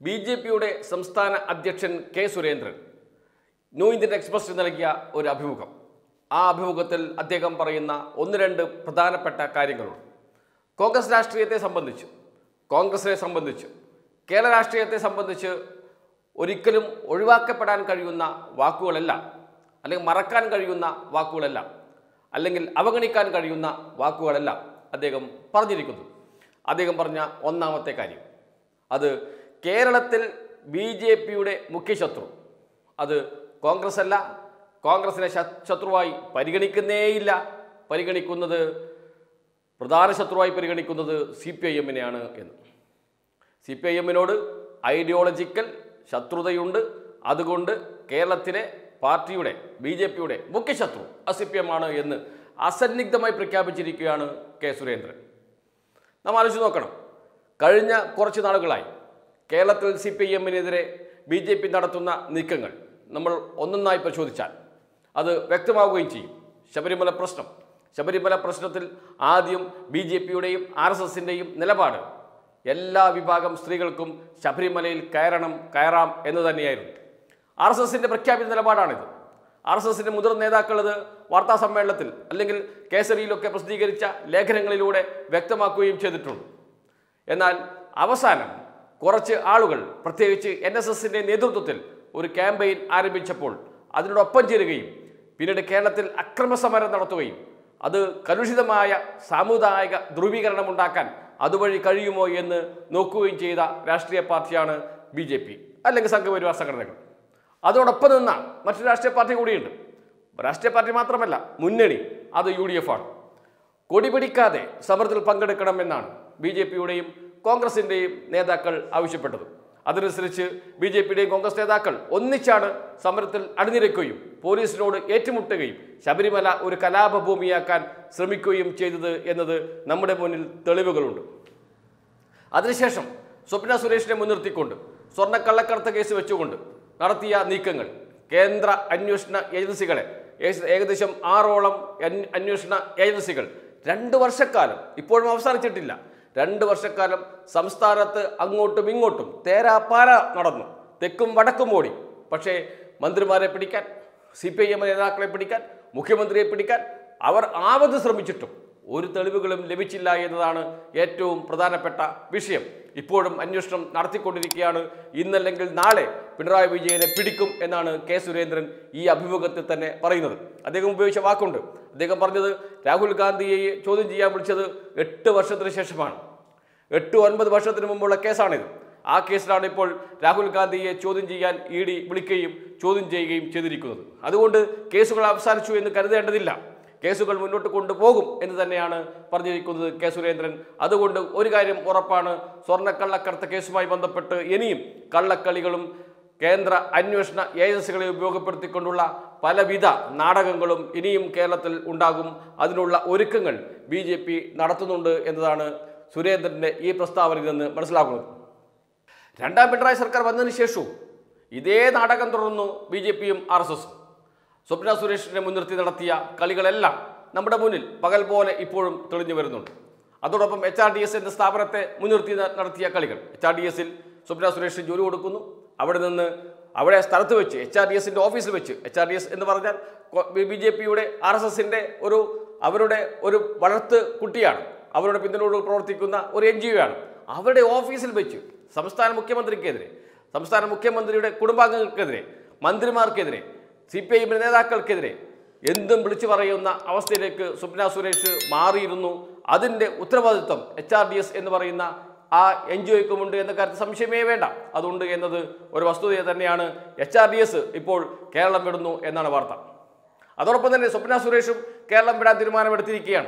B J പിയുടെ സംസ്ഥാന അധ്യക്ഷൻ K Surendran New Indian Express നൽകിയ ഒരു അഭിമുഖം ആ അഭിമുഖത്തിൽ അദ്ദേഹം പറയുന്ന ഒന്ന് രണ്ട് പ്രധാനപ്പെട്ട കാര്യങ്ങളുണ്ട് കോൺഗ്രസ് രാഷ്ട്രീയത്തെ സംബന്ധിച്ച് കോൺഗ്രസിനെ സംബന്ധിച്ച് കേരള രാഷ്ട്രീയത്തെ സംബന്ധിച്ച് ഒരിക്കലും ഒഴിവാക്കപ്പെടാൻ കഴിയുന്ന വാക്കുകളല്ല അല്ലെങ്കിൽ മറക്കാൻ കഴിയുന്ന വാക്കുകളല്ല അല്ലെങ്കിൽ അവഗണിക്കാൻ കഴിയുന്ന വാക്കുകളല്ല അദ്ദേഹം പറഞ്ഞിരിക്കുന്നു അദ്ദേഹം പറഞ്ഞ ഒന്നാമത്തെ കാര്യം അത് കേരളത്തിൽ ബി ജെ പിയുടെ മുഖ്യശത്രു അത് കോൺഗ്രസ് അല്ല കോൺഗ്രസിനെ ശ- ശത്രുവായി പരിഗണിക്കുന്നേയില്ല പരിഗണിക്കുന്നത് പ്രധാന ശത്രുവായി പരിഗണിക്കുന്നത് സി പി ഐ എമ്മിനെയാണ് എന്ന് സി പി ഐ എമ്മിനോട് ഐഡിയോളജിക്കൽ ശത്രുതയുണ്ട് അതുകൊണ്ട് കേരളത്തിലെ പാർട്ടിയുടെ ബി ജെ പിയുടെ മുഖ്യശത്രു സി പി എം ആണ് എന്ന് അസന്നിഗ്ധമായി പ്രഖ്യാപിച്ചിരിക്കുകയാണ് കെ സുരേന്ദ്രൻ നാം ആലോചിച്ച് നോക്കണം കഴിഞ്ഞ കുറച്ച് നാളുകളായി കേരളത്തിൽ സി പി എമ്മിനെതിരെ ബി ജെ പി നടത്തുന്ന നീക്കങ്ങൾ നമ്മൾ ഒന്നൊന്നായി പരിശോധിച്ചാൽ അത് വ്യക്തമാവുകയും ചെയ്യും ശബരിമല പ്രശ്നം ശബരിമല പ്രശ്നത്തിൽ ആദ്യം ബി ജെ പിയുടെയും ആർ എസ് എസിൻ്റെയും നിലപാട് എല്ലാ വിഭാഗം സ്ത്രീകൾക്കും ശബരിമലയിൽ കയറണം കയറാം എന്ന് തന്നെയായിരുന്നു ആർ എസ് എസിൻ്റെ പ്രഖ്യാപിത നിലപാടാണിത് ആർ എസ് എസിൻ്റെ മുതിർന്ന നേതാക്കൾ ഇത് വാർത്താ സമ്മേളനത്തിൽ അല്ലെങ്കിൽ കേസരിയിലൊക്കെ പ്രസിദ്ധീകരിച്ച ലേഖനങ്ങളിലൂടെ വ്യക്തമാക്കുകയും ചെയ്തിട്ടുണ്ട് എന്നാൽ അവസാനം കുറച്ച് ആളുകൾ പ്രത്യേകിച്ച് എൻ എസ് എസിൻ്റെ നേതൃത്വത്തിൽ ഒരു ക്യാമ്പയിൻ ആരംഭിച്ചപ്പോൾ അതിനോടൊപ്പം ചേരുകയും പിന്നീട് കേരളത്തിൽ അക്രമസമരം നടത്തുകയും അത് കലുഷിതമായ സാമുദായിക ധ്രുവീകരണം ഉണ്ടാക്കാൻ അതുവഴി കഴിയുമോ എന്ന് നോക്കുകയും ചെയ്ത രാഷ്ട്രീയ പാർട്ടിയാണ് ബി ജെ പി അല്ലെങ്കിൽ സംഘപരിവാർ സംഘടനകൾ അതോടൊപ്പം നിന്ന മറ്റൊരു രാഷ്ട്രീയ പാർട്ടി കൂടിയുണ്ട് രാഷ്ട്രീയ പാർട്ടി മാത്രമല്ല മുന്നണി അത് യു ഡി എഫ് ആണ് കൊടി പിടിക്കാതെ സമരത്തിൽ പങ്കെടുക്കണമെന്നാണ് ബി ജെ പിയുടെയും കോൺഗ്രസിൻ്റെയും നേതാക്കൾ ആവശ്യപ്പെട്ടത് അതനുസരിച്ച് ബി ജെ പിയുടെയും കോൺഗ്രസ് നേതാക്കൾ ഒന്നിച്ചാണ് സമരത്തിൽ അണിനിരക്കുകയും പോലീസിനോട് ഏറ്റുമുട്ടുകയും ശബരിമല ഒരു കലാപഭൂമിയാക്കാൻ ശ്രമിക്കുകയും ചെയ്തത് എന്നത് നമ്മുടെ മുന്നിൽ തെളിവുകളുണ്ട് അതിനുശേഷം സ്വപ്ന സുരേഷിനെ മുൻനിർത്തിക്കൊണ്ട് സ്വർണ്ണക്കള്ളക്കടത്ത് കേസ് വെച്ചുകൊണ്ട് നടത്തിയ നീക്കങ്ങൾ കേന്ദ്ര അന്വേഷണ ഏജൻസികളെ ഏക- ഏകദേശം ആറോളം അന്വ- അന്വേഷണ ഏജൻസികൾ രണ്ട് വർഷക്കാലം ഇപ്പോഴും അവസാനിച്ചിട്ടില്ല രണ്ട് വർഷക്കാലം സംസ്ഥാനത്ത് അങ്ങോട്ടും ഇങ്ങോട്ടും തേരാപ്പാര നടന്നു തെക്കും വടക്കും ഓടി പക്ഷേ മന്ത്രിമാരെ പിടിക്കാൻ സി പി ഐ എം നേതാക്കളെ പിടിക്കാൻ മുഖ്യമന്ത്രിയെ പിടിക്കാൻ അവർ ആവത് ശ്രമിച്ചിട്ടും ഒരു തെളിവുകളും ലഭിച്ചില്ല എന്നതാണ് ഏറ്റവും പ്രധാനപ്പെട്ട വിഷയം ഇപ്പോഴും അന്വേഷണം നടത്തിക്കൊണ്ടിരിക്കുകയാണ് ഇന്നല്ലെങ്കിൽ നാളെ പിണറായി വിജയനെ പിടിക്കും എന്നാണ് കെ സുരേന്ദ്രൻ ഈ അഭിമുഖത്തിൽ തന്നെ പറയുന്നത് അദ്ദേഹം ഉപയോഗിച്ച വാക്കുണ്ട് അദ്ദേഹം പറഞ്ഞത് രാഹുൽ ഗാന്ധിയെ ചോദ്യം ചെയ്യാൻ വിളിച്ചത് എട്ട് വർഷത്തിന് ശേഷമാണ് എട്ട് ഒൻപത് വർഷത്തിന് മുമ്പുള്ള കേസാണിത് ആ കേസിലാണ് ഇപ്പോൾ രാഹുൽ ഗാന്ധിയെ ചോദ്യം ചെയ്യാൻ ഇ ഡി വിളിക്കുകയും ചോദ്യം ചെയ്യുകയും ചെയ്തിരിക്കുന്നത് അതുകൊണ്ട് കേസുകൾ അവസാനിച്ചു എന്ന് കരുതേണ്ടതില്ല കേസുകൾ മുന്നോട്ട് കൊണ്ടുപോകും എന്ന് തന്നെയാണ് പറഞ്ഞിരിക്കുന്നത് കെ സുരേന്ദ്രൻ അതുകൊണ്ട് ഒരു കാര്യം ഉറപ്പാണ് സ്വർണ്ണക്കള്ളക്കടത്ത് കേസുമായി ബന്ധപ്പെട്ട് ഇനിയും കള്ളക്കളികളും കേന്ദ്ര അന്വേഷണ ഏജൻസികളെ ഉപയോഗപ്പെടുത്തിക്കൊണ്ടുള്ള പലവിധ നാടകങ്ങളും ഇനിയും കേരളത്തിൽ ഉണ്ടാകും അതിനുള്ള ഒരുക്കങ്ങൾ ബി ജെ പി നടത്തുന്നുണ്ട് എന്നതാണ് സുരേന്ദ്രൻ്റെ ഈ പ്രസ്താവനയിൽ നിന്ന് മനസ്സിലാക്കുന്നത് രണ്ടാം പിണറായി സർക്കാർ വന്നതിന് ശേഷവും ഇതേ നാടകം തുടർന്നു ബി ജെ പിയും ആർ എസ് എസും സ്വപ്ന സുരേഷിനെ മുൻനിർത്തി നടത്തിയ കളികളെല്ലാം നമ്മുടെ മുന്നിൽ പകൽ പോലെ ഇപ്പോഴും തെളിഞ്ഞു വരുന്നുണ്ട് അതോടൊപ്പം എച്ച് ആർ ഡി എസ് എന്ന സ്ഥാപനത്തെ മുൻനിർത്തി ന- നടത്തിയ കളികൾ എച്ച് ആർ ഡി എസിൽ സ്വപ്ന സുരേഷ് ജോലി കൊടുക്കുന്നു അവിടെ നിന്ന് അവിടെ സ്ഥലത്ത് വെച്ച് എച്ച് ആർ ഡി എസിൻ്റെ ഓഫീസിൽ വെച്ച് എച്ച് ആർ ഡി എസ് എന്ന് പറഞ്ഞാൽ ബി ജെ പിയുടെ ആർ എസ് എസിൻ്റെ ഒരു അവരുടെ ഒരു വളർത്ത് കുട്ടിയാണ് അവരുടെ പിന്തുണയോട് പ്രവർത്തിക്കുന്ന ഒരു എൻ ജി ഒ ആണ് അവരുടെ ഓഫീസിൽ വെച്ച് സംസ്ഥാന മുഖ്യമന്ത്രിക്കെതിരെ സംസ്ഥാന മുഖ്യമന്ത്രിയുടെ കുടുംബാംഗങ്ങൾക്കെതിരെ മന്ത്രിമാർക്കെതിരെ സി പി ഐ എമ്മിൻ്റെ നേതാക്കൾക്കെതിരെ എന്തും വിളിച്ചു പറയുന്ന അവസ്ഥയിലേക്ക് സ്വപ്ന സുരേഷ് മാറിയിരുന്നു അതിൻ്റെ ഉത്തരവാദിത്വം എച്ച് ആർ ഡി എസ് എന്ന് പറയുന്ന ആ എൻ ജി ഒക്കുമുണ്ട് എന്ന കാര്യത്തിൽ സംശയമേ വേണ്ട അതുണ്ട് എന്നത് ഒരു വസ്തുത തന്നെയാണ് എച്ച് ആർ ഡി എസ് ഇപ്പോൾ കേരളം വിടുന്നു എന്നാണ് വാർത്ത അതോടൊപ്പം തന്നെ സ്വപ്ന സുരേഷും കേരളം വിടാൻ തീരുമാനമെടുത്തിരിക്കുകയാണ്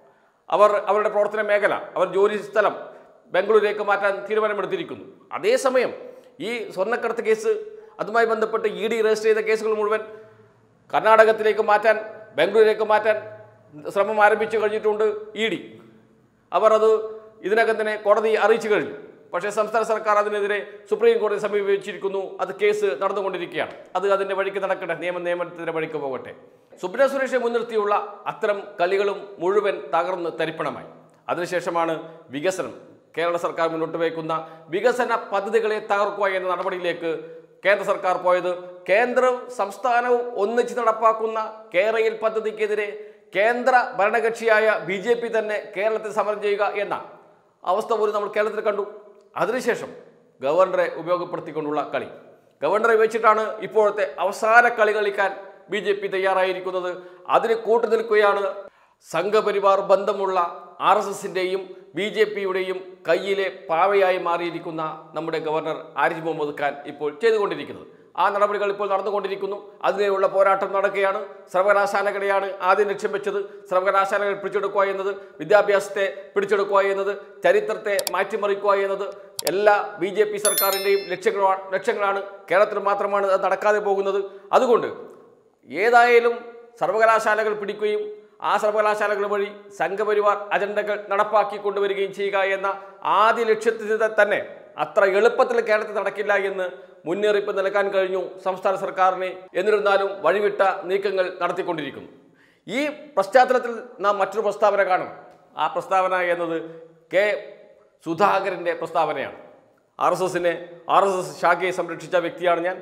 അവർ അവരുടെ പ്രവർത്തന മേഖല അവർ ജോലി സ്ഥലം ബാംഗ്ലൂരിലേക്ക് മാറ്റാൻ തീരുമാനമെടുത്തിരിക്കുന്നു അതേസമയം ഈ സ്വർണ്ണക്കടത്ത് കേസ് അതുമായി ബന്ധപ്പെട്ട് ഇ ഡി രജിസ്റ്റർ ചെയ്ത കേസുകൾ മുഴുവൻ കർണാടകത്തിലേക്ക് മാറ്റാൻ ബാംഗ്ലൂരിലേക്ക് മാറ്റാൻ ശ്രമം ആരംഭിച്ചു കഴിഞ്ഞിട്ടുണ്ട് ഇ ഡി അവർ അത് ഇതിനകം തന്നെ കോടതിയെ അറിയിച്ചു കഴിഞ്ഞു പക്ഷേ സംസ്ഥാന സർക്കാർ അതിനെതിരെ സുപ്രീം കോടതി സമീപിച്ചിരിക്കുന്നു അത് കേസ് നടന്നുകൊണ്ടിരിക്കുകയാണ് അത് അതിൻ്റെ വഴിക്ക് നടക്കട്ടെ നിയമ നിയമത്തിൻ്റെ വഴിക്ക് പോകട്ടെ സുപ്രീം സുരേഷെ മുൻനിർത്തിയുള്ള അത്തരം കളികളും മുഴുവൻ തകർന്ന് തരിപ്പണമായി അതിനുശേഷമാണ് വികസനം കേരള സർക്കാർ മുന്നോട്ട് വയ്ക്കുന്ന വികസന പദ്ധതികളെ തകർക്കുക എന്ന നടപടിയിലേക്ക് കേന്ദ്ര സർക്കാർ പോയത് കേന്ദ്രവും സംസ്ഥാനവും ഒന്നിച്ച് നടപ്പാക്കുന്ന കേരയിൽ പദ്ധതിക്കെതിരെ കേന്ദ്ര ഭരണകക്ഷിയായ ബി ജെ പി തന്നെ കേരളത്തിൽ സമരം ചെയ്യുക എന്ന അവസ്ഥ പോലും നമ്മൾ കേരളത്തിൽ കണ്ടു അതിനുശേഷം ഗവർണറെ ഉപയോഗപ്പെടുത്തിക്കൊണ്ടുള്ള കളി ഗവർണറെ വെച്ചിട്ടാണ് ഇപ്പോഴത്തെ അവസാന കളി കളിക്കാൻ ബി ജെ പി തയ്യാറായിരിക്കുന്നത് അതിന് കൂട്ടുനിൽക്കുകയാണ് സംഘപരിവാർ ബന്ധമുള്ള ആർ എസ് എസിൻ്റെയും ബി ജെ പിയുടെയും കയ്യിലെ പാവയായി മാറിയിരിക്കുന്ന നമ്മുടെ ഗവർണർ ആരിഫ് മുഹമ്മദ് ഖാൻ ഇപ്പോൾ ചെയ്തുകൊണ്ടിരിക്കുന്നത് ആ നടപടികൾ ഇപ്പോൾ നടന്നുകൊണ്ടിരിക്കുന്നു അതിനെയുള്ള പോരാട്ടം നടക്കുകയാണ് സർവകലാശാലകളെയാണ് ആദ്യം ലക്ഷ്യം വെച്ചത് സർവകലാശാലകൾ പിടിച്ചെടുക്കുക എന്നത് വിദ്യാഭ്യാസത്തെ പിടിച്ചെടുക്കുക എന്നത് ചരിത്രത്തെ മാറ്റിമറിക്കുക എന്നത് എല്ലാ ബി ജെ പി സർക്കാരിൻ്റെയും ലക്ഷ്യങ്ങളാണ് ലക്ഷ്യങ്ങളാണ് കേരളത്തിൽ മാത്രമാണ് അത് നടക്കാതെ പോകുന്നത് അതുകൊണ്ട് ഏതായാലും സർവകലാശാലകൾ പിടിക്കുകയും ആ സർവകലാശാലകൾ വഴി സംഘപരിവാർ അജണ്ടകൾ നടപ്പാക്കി കൊണ്ടുവരികയും ചെയ്യുക എന്ന ആദ്യ ലക്ഷ്യത്തിൽ തന്നെ അത്ര എളുപ്പത്തിൽ കേരളത്തിൽ നടക്കില്ല എന്ന് മുന്നറിയിപ്പ് നൽകാൻ കഴിഞ്ഞു സംസ്ഥാന സർക്കാരിനെ എന്നിരുന്നാലും വഴിവിട്ട നീക്കങ്ങൾ നടത്തിക്കൊണ്ടിരിക്കുന്നു ഈ പശ്ചാത്തലത്തിൽ നാം മറ്റൊരു പ്രസ്താവന കാണും ആ പ്രസ്താവന എന്നത് കെ സുധാകരൻ്റെ പ്രസ്താവനയാണ് ആർ എസ് എസിനെ ആർ എസ് എസ് ശാഖയെ സംരക്ഷിച്ച വ്യക്തിയാണ് ഞാൻ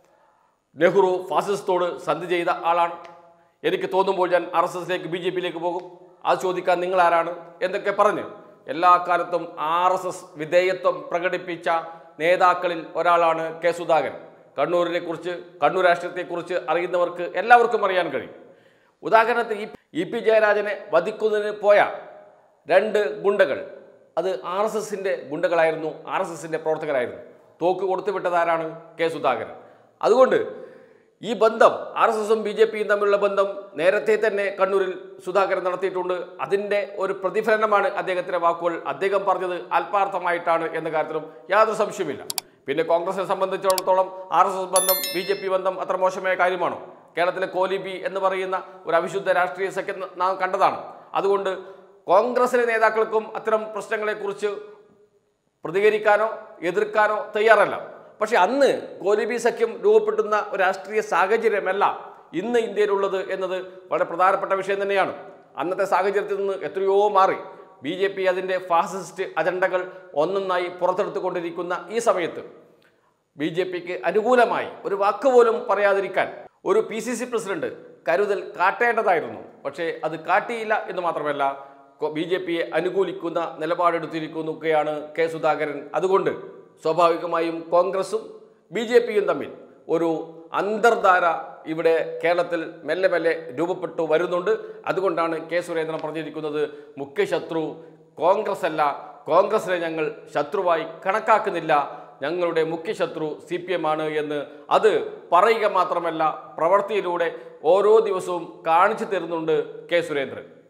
നെഹ്റു ഫാസിസ്റ്റോട് സന്ധി ചെയ്ത ആളാണ് എനിക്ക് തോന്നുമ്പോൾ ഞാൻ ആർ എസ് എസിലേക്ക് ബി ജെ പിയിലേക്ക് പോകും അത് ചോദിക്കാൻ നിങ്ങൾ ആരാണ് എന്നൊക്കെ പറഞ്ഞ് എല്ലാ കാലത്തും ആർ എസ് എസ് വിധേയത്വം പ്രകടിപ്പിച്ച നേതാക്കളിൽ ഒരാളാണ് കെ സുധാകരൻ കണ്ണൂരിനെ കുറിച്ച് കണ്ണൂർ രാഷ്ട്രീയത്തെക്കുറിച്ച് അറിയുന്നവർക്ക് എല്ലാവർക്കും അറിയാൻ കഴിയും ഉദാഹരണത്തിന് ഈ ഇ പി ജയരാജനെ വധിക്കുന്നതിന് പോയ രണ്ട് ഗുണ്ടകൾ അത് ആർ എസ് എസിൻ്റെ ഗുണ്ടകളായിരുന്നു ആർ എസ് എസിൻ്റെ പ്രവർത്തകരായിരുന്നു തോക്ക് കൊടുത്തു വിട്ടതാരാണ് കെ സുധാകരൻ അതുകൊണ്ട് ഈ ബന്ധം ആർ എസ് എസും ബി ജെ പിയും തമ്മിലുള്ള ബന്ധം നേരത്തെ തന്നെ കണ്ണൂരിൽ സുധാകരൻ നടത്തിയിട്ടുണ്ട് അതിൻ്റെ ഒരു പ്രതിഫലനമാണ് അദ്ദേഹത്തിൻ്റെ വാക്കുകൾ അദ്ദേഹം പറഞ്ഞത് അല്പാർത്ഥമായിട്ടാണ് എന്ന കാര്യത്തിലും യാതൊരു സംശയമില്ല പിന്നെ കോൺഗ്രസിനെ സംബന്ധിച്ചിടത്തോളം ആർ എസ് എസ് ബന്ധം ബി ജെ പി ബന്ധം അത്ര മോശമായ കാര്യമാണോ കേരളത്തിലെ കോലിബി എന്ന് പറയുന്ന ഒരു അവിശുദ്ധ രാഷ്ട്രീയ സഖ്യം നാം കണ്ടതാണ് അതുകൊണ്ട് കോൺഗ്രസിലെ നേതാക്കൾക്കും അത്തരം പ്രശ്നങ്ങളെക്കുറിച്ച് പ്രതികരിക്കാനോ എതിർക്കാനോ തയ്യാറല്ല പക്ഷെ അന്ന് കോലിബി സഖ്യം രൂപപ്പെടുന്ന ഒരു രാഷ്ട്രീയ സാഹചര്യമല്ല ഇന്ന് ഇന്ത്യയിലുള്ളത് എന്നത് വളരെ പ്രധാനപ്പെട്ട വിഷയം തന്നെയാണ് അന്നത്തെ സാഹചര്യത്തിൽ നിന്ന് എത്രയോ മാറി ബി ജെ പി അതിൻ്റെ ഫാസിസ്റ്റ് അജണ്ടകൾ ഒന്നൊന്നായി പുറത്തെടുത്തുകൊണ്ടിരിക്കുന്ന ഈ സമയത്ത് ബി ജെ പിക്ക് അനുകൂലമായി ഒരു വാക്ക് പോലും പറയാതിരിക്കാൻ ഒരു പി സി സി പ്രസിഡന്റ് കരുതൽ കാട്ടേണ്ടതായിരുന്നു പക്ഷേ അത് കാട്ടിയില്ല എന്ന് മാത്രമല്ല ബി ജെ പിയെ അനുകൂലിക്കുന്ന നിലപാടെടുത്തിരിക്കുകയാണ് കെ സുധാകരൻ അതുകൊണ്ട് സ്വാഭാവികമായും കോൺഗ്രസും ബി ജെ പിയും തമ്മിൽ ഒരു അന്തർധാര ഇവിടെ കേരളത്തിൽ മെല്ലെ മെല്ലെ രൂപപ്പെട്ടു വരുന്നുണ്ട് അതുകൊണ്ടാണ് കെ സുരേന്ദ്രൻ പറഞ്ഞിരിക്കുന്നത് മുഖ്യശത്രു കോൺഗ്രസ് അല്ല കോൺഗ്രസിനെ ഞങ്ങൾ ശത്രുവായി കണക്കാക്കുന്നില്ല ഞങ്ങളുടെ മുഖ്യശത്രു സി പി എം ആണ് എന്ന് അത് പറയുക മാത്രമല്ല പ്രവൃത്തിയിലൂടെ ഓരോ ദിവസവും കാണിച്ചു തരുന്നുണ്ട് കെ സുരേന്ദ്രൻ